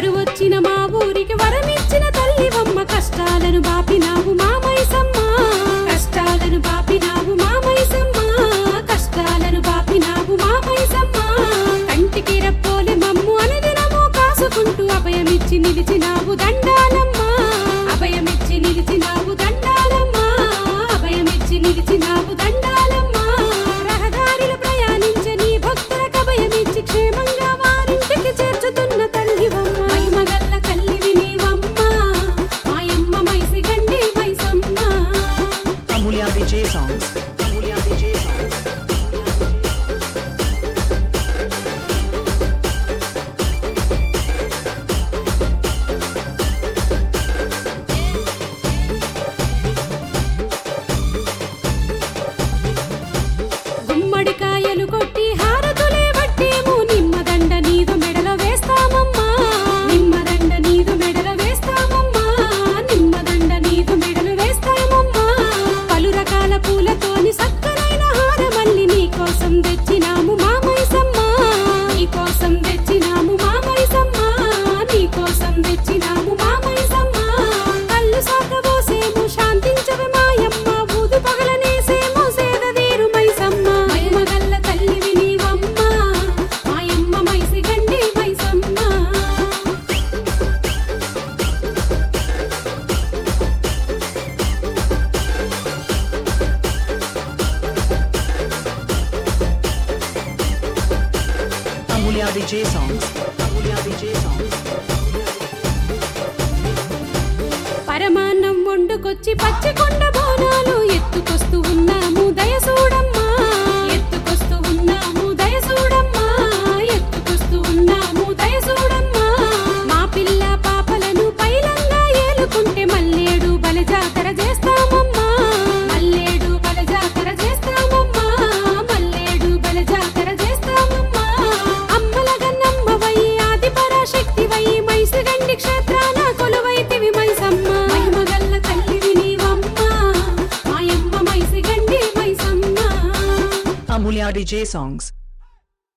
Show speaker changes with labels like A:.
A: కరువొచ్చిన మా ఊరికి వరమిచ్చిన తల్లివమ్మ కష్టాలను బాపినావు మా మైసమ్మ కష్టాలను బాపినావు మా మైసమ్మ కష్టాలను బాపినావు మా మైసమ్మ కంటికి రప్పోలే మమ్ము అనుదినము కాసుకుంటూ అభయమిచ్చి నిలిచినావు దండాలమ్మ అభయమిచ్చి నిలిచినావు దండాలమ్మ అభయమిచ్చి నిలిచినావు దండాలమ్మ రహదారిలో ప్రయాణించే నీ భక్తులకు అభయమిచ్చి క్షేమంగా వారింటికి చేర్చుతున్న తల్లివమ్మ మహిమగల్ల కల్లివి నీవమ్మ మాయమ్మ మైసి గండి Maisamma
B: Amulya DJ songs. Amulya DJ songs.
A: గుమ్మడికాయలు కొట్టి హారతులే వట్టేము నిమ్మదండ నీదు మెడలో వేస్తామమ్మా నిమ్మదండ నీదు మెడలో వేస్తామమ్మా నిమ్మదండ నీదు మెడలో వేస్తామమ్మా పలు రకాల పూలతోని సక్కనైన హారమల్లి నీ కోసం తెచ్చినాము మా మైసమ్మ నీ కోసం తెచ్చినాము మా మైసమ్మ నీ కోసం తెచ్చినాము మా మైసమ్మ కళ్ళు సాకబోసేము శాంతించవే మాయమ్మ ఊదు పగలనేసేము సేద తీరు మైసమ్మ మహిమగల్ల తల్లివి నీవమ్మ మాయమ్మ మైసి గండి Maisamma
B: Amulya DJ songs. Amulya DJ songs.
A: పరమాన్నం వండుకొచ్చి పచ్చకొండ బోనాలు ఎత్తుకొస్తూ ఉన్నాము దయసూడమ్మా ఎత్తుకొస్తూ ఉన్నాము దయసూడమ్మా ఎత్తుకొస్తూ ఉన్నాము దయసూడమ్మా మా పిల్ల పాపలను పైలంగా ఏలుకుంటే మల్లేడు బలజాతర చేస్తామమ్మా మల్లేడు బలజాతర చేస్తామమ్మా మల్లేడు బలజాతర చేస్తామమ్మా అమ్మల గన్నమ్మవై ఆది పరాశక్తివై మైసిగండి క్షేత్రాన కొలువైతివి మైసమ్మ మహిమగల్ల తల్లివి నీవమ్మ మాయమ్మ మైసిగండి మైసమ్మ
B: Amulya DJ songs.